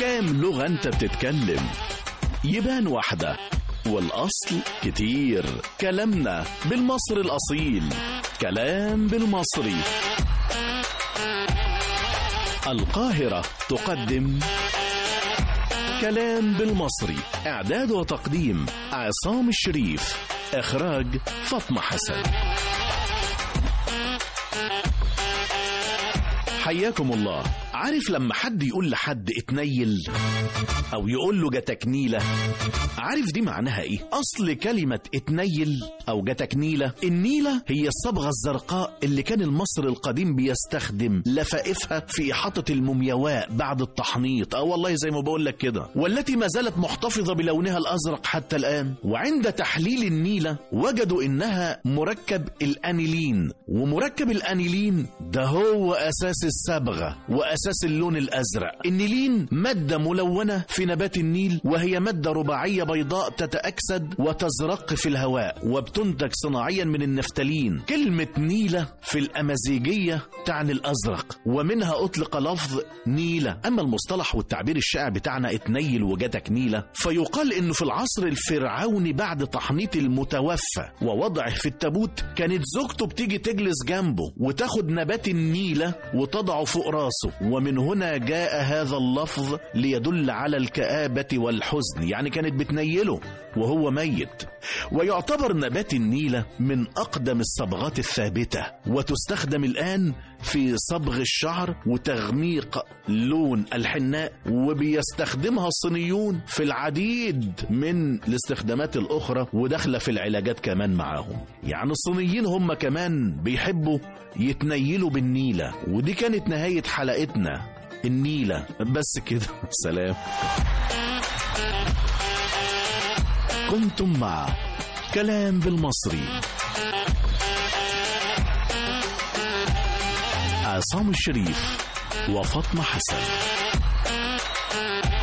كام لغة انت بتتكلم يبان واحدة والأصل كتير كلامنا بالمصري الأصيل كلام بالمصري القاهرة تقدم كلام بالمصري إعداد وتقديم عصام الشريف إخراج فاطمة حسن حياكم الله عارف لما حد يقول لحد اتنيل او يقول له جاتك نيله عارف دي معناها ايه اصل كلمه اتنيل او جاتك نيله النيله هي الصبغه الزرقاء اللي كان المصري القديم بيستخدم لفائفها في احاطه المومياوات بعد التحنيط اه والله زي ما بقول لك كده والتي ما زالت محتفظه بلونها الازرق حتى الان وعند تحليل النيله وجدوا انها مركب الانيلين ومركب الانيلين ده هو اساس الصبغه واساس اللون الازرق النيلين ماده ملونه في نبات النيل وهي ماده رباعيه بيضاء تتاكسد وتزرق في الهواء وبتنتج صناعيا من النفتالين كلمه نيله في الامازيغيه تعني الازرق ومنها اطلق لفظ نيله اما المصطلح والتعبير الشائع بتاعنا اتنيل وجاتك نيله فيقال انه في العصر الفرعوني بعد تحنيط المتوفى ووضعه في التابوت كانت زوجته بتيجي تجلس جنبه وتاخد نبات النيله وتضعه فوق راسه ومن هنا جاء هذا اللفظ ليدل على الكآبة والحزن يعني كانت بتنيله وهو ميت ويعتبر نبات النيلة من أقدم الصبغات الثابتة وتستخدم الآن في صبغ الشعر وتغميق لون الحناء وبيستخدمها الصينيون في العديد من الاستخدامات الأخرى وداخلة في العلاجات كمان معاهم يعني الصينيين هم كمان بيحبوا يتنيلوا بالنيلة ودي كانت نهاية حلقتنا النيلة بس كده سلام كنتم مع كلام بالمصري عصام الشريف وفاطمة حسن